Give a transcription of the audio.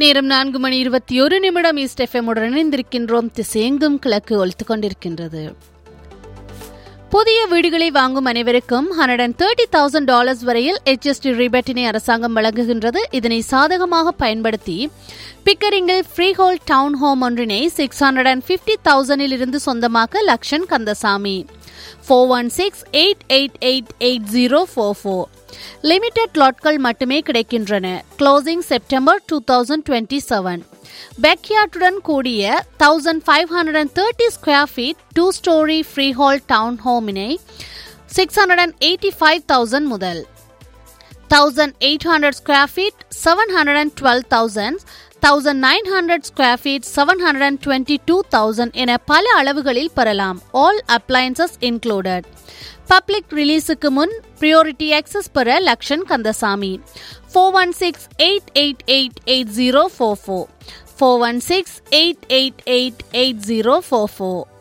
நேரம் நான்கு மணி இருபத்தி ஒரு நிமிடம் ஈஸ்ட் எஃப்எம் உடன் இணைந்திருக்கின்றோம் திசையெங்கும் கிழக்கு ஒலித்துக் கொண்டிருக்கின்றது புதிய வீடுகளை வாங்கும் அனைவருக்கும் hundred and thirty thousand dollars வரையில் HST ரிபேட்டினை அரசாங்கம் வழங்குகின்றது இதனை சாதகமாக பயன்படுத்தி பிக்கரிங்கில் ஃப்ரீ ஹோல் டவுன் ஹோம் ஒன்றினை சிக்ஸ் ஹண்ட்ரட் அண்ட் ஃபிஃப்டி தௌசண்டில் இருந்து சொந்தமாக்க Lakshan Kandasamy four one six eight eight eight eight zero four four limited லாட்கள் மட்டுமே கிடைக்கின்றன closing September two thousand twenty seven பேக்யார்டுடன் கூடிய thousand five hundred and thirty square feet two storey freehold டவுன் ஹோமினை six hundred and eighty five thousand முதல் thousand eight hundred square feet seven hundred and twelve thousand thousand nine hundred square feet seven hundred and twenty two thousand என பல அளவுகளில் பெறலாம் all appliances included public ரிலீஸுக்கு முன் priority access பெற Lakshan Kandasamy four one six eight eight eight eight zero four four four one six eight eight eight eight zero four four